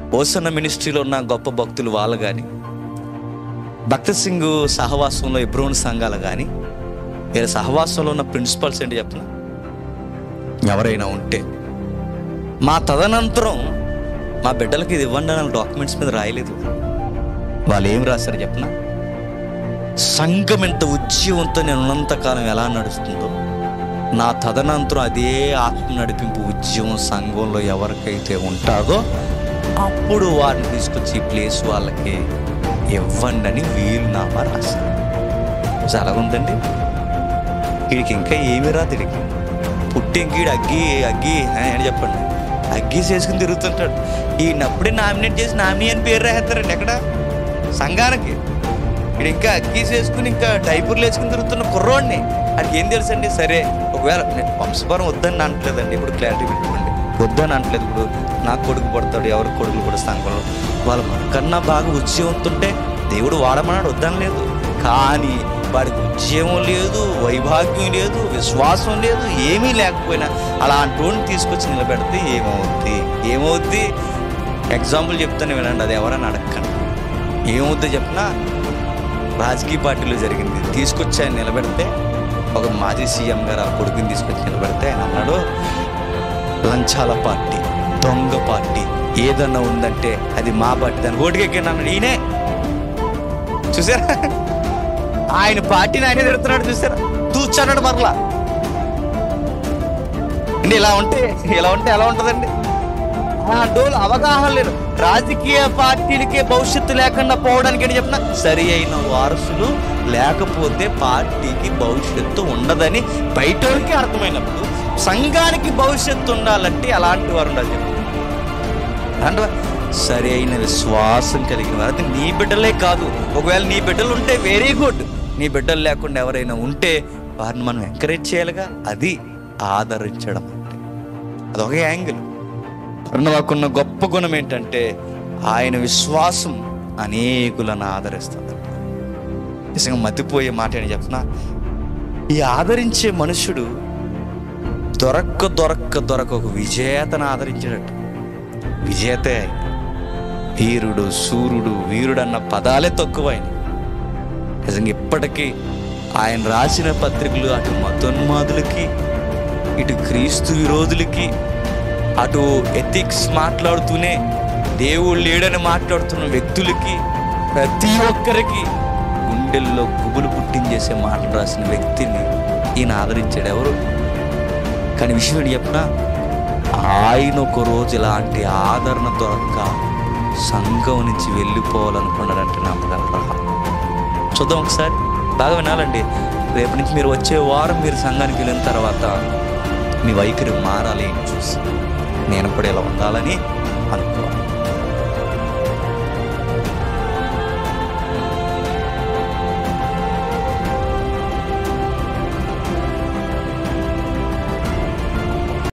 ఓసన్న మినిస్ట్రీలో ఉన్న గొప్ప భక్తులు వాళ్ళు కానీ భక్త సింగ్ సహవాసంలో ఎబ్రోన్ సంఘాలు కానీ వేరే సహవాసంలో ఉన్న ప్రిన్సిపల్స్ ఏంటి చెప్పిన ఎవరైనా ఉంటే మా తదనంతరం మా బిడ్డలకి ఇది ఇవ్వండి అని డాక్యుమెంట్స్ మీద రాయలేదు వాళ్ళు ఏం రాశారు చెప్పిన సంఘం ఎంత ఉద్యమంతో నేను ఉన్నంతకాలం ఎలా నడుస్తుందో నా తదనంతరం అదే ఆత్మ నడిపింపు ఉద్యమం సంఘంలో ఎవరికైతే ఉంటాదో అప్పుడు వారిని తీసుకొచ్చి ఈ ప్లేస్ వాళ్ళకి ఇవ్వండి అని వీలునామా రాశారు చాలా ఉందండి వీడికి ఇంకా ఏమి రాదు వీడికి పుట్టి ఇంకీడు అగ్గి అగ్గి ఆ, అని చెప్పండి అగ్గి చేసుకుని తిరుగుతుంటాడు ఈయనప్పుడే నామినేట్ చేసి నామినీ అని పేరు రాస్తారండి ఎక్కడ సంఘానికి వీడు ఇంకా అగ్గి చేసుకుని ఇంకా డైపర్లు వేసుకుని తిరుగుతున్న కుర్రోడిని అది ఏం తెలుసండి సరే ఒకవేళ నేను వంశపరం వద్దని అనట్లేదండి ఇప్పుడు క్లారిటీ పెట్టుకోండి వద్దని అనట్లేదు ఇప్పుడు నాకు కొడుకు పడతాడు ఎవరికి కొడుకులు కూడా సంఘంలో వాళ్ళ మనకన్నా బాగా ఉద్యమంతుంటే దేవుడు వాడమన్నాడు వద్దనలేదు కానీ వాడికి ఉద్యమం లేదు వైభాగ్యం లేదు విశ్వాసం లేదు ఏమీ లేకపోయినా అలాంటి వాడిని తీసుకొచ్చి నిలబెడితే ఏమవుద్ది ఏమవుద్ది ఎగ్జాంపుల్ చెప్తాను వినండి అది ఎవరని అడగకండి ఏమవుద్దో చెప్పినా రాజకీయ పార్టీలో జరిగింది తీసుకొచ్చి ఆయన నిలబెడితే ఒక మాజీ సీఎం గారు ఆ కొడుకుని తీసుకొచ్చి నిలబెడితే ఆయన అన్నాడు లంచాల పార్టీ దొంగ పార్టీ ఏదన్నా ఉందంటే అది మా పార్టీ దాన్ని ఓటుకెక్కిన అన్నాడు ఈయనే చూసారా ఆయన పార్టీని ఆయనే తిడుతున్నాడు చూసారా తూచన్నాడు మరలా అంటే ఇలా ఉంటే ఇలా ఉంటే ఎలా ఉంటుందండి ఆ డోలు అవగాహన లేదు రాజకీయ పార్టీలకే భవిష్యత్తు లేకుండా పోవడానికి అని చెప్పిన సరి అయిన వారసులు లేకపోతే పార్టీకి భవిష్యత్తు ఉండదని బయటోళ్ళకి అర్థమైనప్పుడు సంఘానికి భవిష్యత్తు ఉండాలంటే అలాంటి వారు ఉండాలి చెప్పు అంటే సరి అయిన విశ్వాసం కలిగిన వారు అది నీ బిడ్డలే కాదు ఒకవేళ నీ బిడ్డలు ఉంటే వెరీ గుడ్ నీ బిడ్డలు లేకుండా ఎవరైనా ఉంటే వారిని మనం ఎంకరేజ్ చేయాలిగా అది ఆదరించడం అంటే అదొక యాంగిల్ పర్ణవాకున్న గొప్ప గుణం ఏంటంటే ఆయన విశ్వాసం అనేకులను ఆదరిస్తుంది నిజంగా మతిపోయే మాట అని చెప్పిన ఈ ఆదరించే మనుషుడు దొరక్క దొరక్క దొరక ఒక విజేతను ఆదరించాడట విజేతే ఆయన వీరుడు సూర్యుడు వీరుడు అన్న పదాలే తక్కువ ఆయన నిజంగా ఇప్పటికీ ఆయన రాసిన పత్రికలు అటు మతోన్మాదులకి ఇటు క్రీస్తు విరోధులకి అటు ఎథిక్స్ మాట్లాడుతూనే దేవుడు లేడని మాట్లాడుతున్న వ్యక్తులకి ప్రతి ఒక్కరికి గుండెల్లో గుబులు పుట్టించేసే మాటలు రాసిన వ్యక్తిని ఈయన ఆదరించాడు ఎవరు కానీ విషయం ఏంటి చెప్పిన ఆయన ఒక రోజు ఇలాంటి ఆదరణ దొరక్క సంఘం నుంచి వెళ్ళిపోవాలనుకున్నాడంటే నమ్మగలరా చూద్దాం ఒకసారి బాగా వినాలండి రేపు నుంచి మీరు వచ్చే వారం మీరు సంఘానికి వెళ్ళిన తర్వాత మీ వైఖరి మారాలి అని చూసి నేను కూడా ఇలా ఉండాలని అనుకోవాలి